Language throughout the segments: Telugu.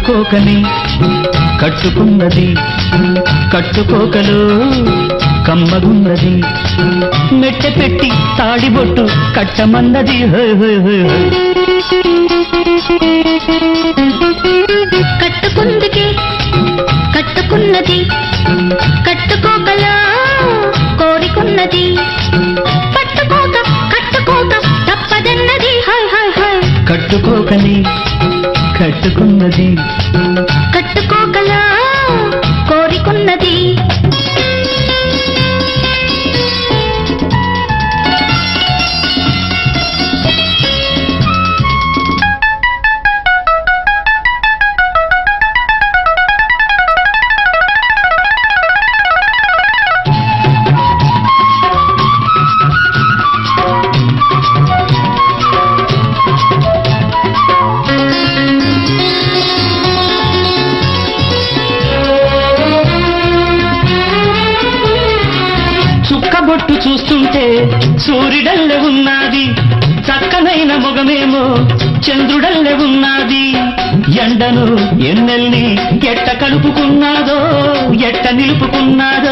కట్టుకోకని కట్టుకున్నది కట్టుకోకలు కమ్మగున్నది మెట్టె పెట్టి తాడిబొట్టు కట్టమన్నది హోయ్ హోయ్ హోయ్ హోయ్. కట్టుకుందికి కట్టుకున్నది కట్టుకోకలా కోరికున్నది పట్టుకోక కట్టుకోక తప్పదన్నది హాయ్ హాయ్ హాయ్ కట్టుకోకని కట్టుకున్నది కట్టుకోకలా కోరికున్నది చుక్కబొట్టు చూస్తుంటే సూర్యుడల్లె ఉన్నది చక్కనైన మొగమేమో చంద్రుడల్లె ఉన్నది ఎండను ఎన్నెల్ని ఎట్ట కలుపుకున్నాదో ఎట్ట నిలుపుకున్నాదో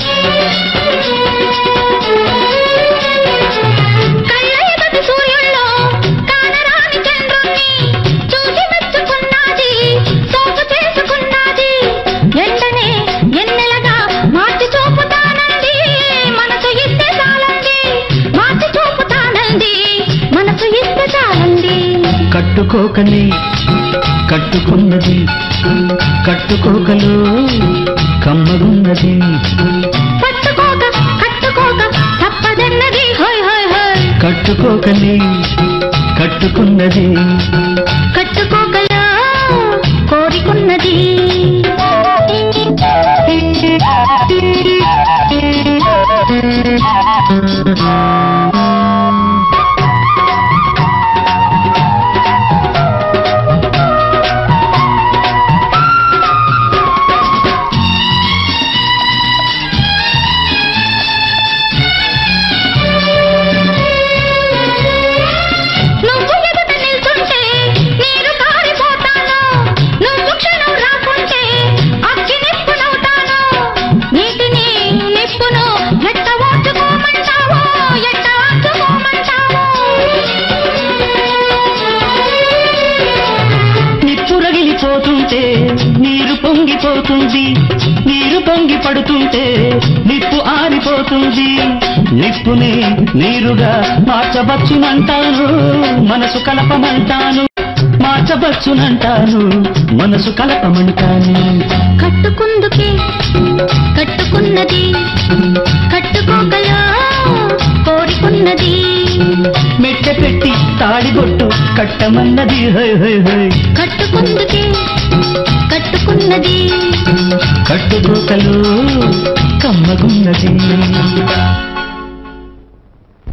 కళ్ళెగటి సూర్యుల్లో కానరాని చంద్రుణ్ణి చూసి మెచ్చుకున్నది సోపు చేసుకున్నది ఎండనే ఎన్నెలగా మార్చి చూపుతానండి మనసు ఇస్తే చాలండి మార్చి చూపుతానండి మనసు ఇస్తే చాలండి కట్టుకోకని కట్టుకున్నది కట్టుకోకలు కమ్మగున్నది పట్టుకోక కట్టుకోక తప్పదన్నది హోయ్ హోయ్ హోయ్ కట్టుకోకని కట్టుకున్నది కట్టుకోకలా కోరికున్నది నువ్వు ఎదుట నిల్చుంటే నీరు కారిపోతాను నువ్వు క్షణం రాకుంటే అగ్గి నిప్పునవుతాను నీటిని నిప్పును ఎట్ట ఓర్చుకోమంటావో ఎట్ట ఆర్చుకోమంటావో నిప్పు రగిలిపోతుంటే నీరు పొంగిపోతుంది నీరు పొంగి పడుతుంటే నిప్పు ఆరిపోతుంది నిప్పుని నీరుగా మార్చవచ్చునంటాను మనసు కలపమంటాను మార్చవచ్చునంటాను మనసు కలపమంటాను కట్టుకుందుకే కట్టుకున్నది కట్టుకోకలా కోరికున్నది మెట్టె పెట్టి తాడిబొట్టు కట్టమన్నది హై హై హై కట్టుకుందుకే కట్టుకున్నది కట్టుకోకలు కమ్మగున్నది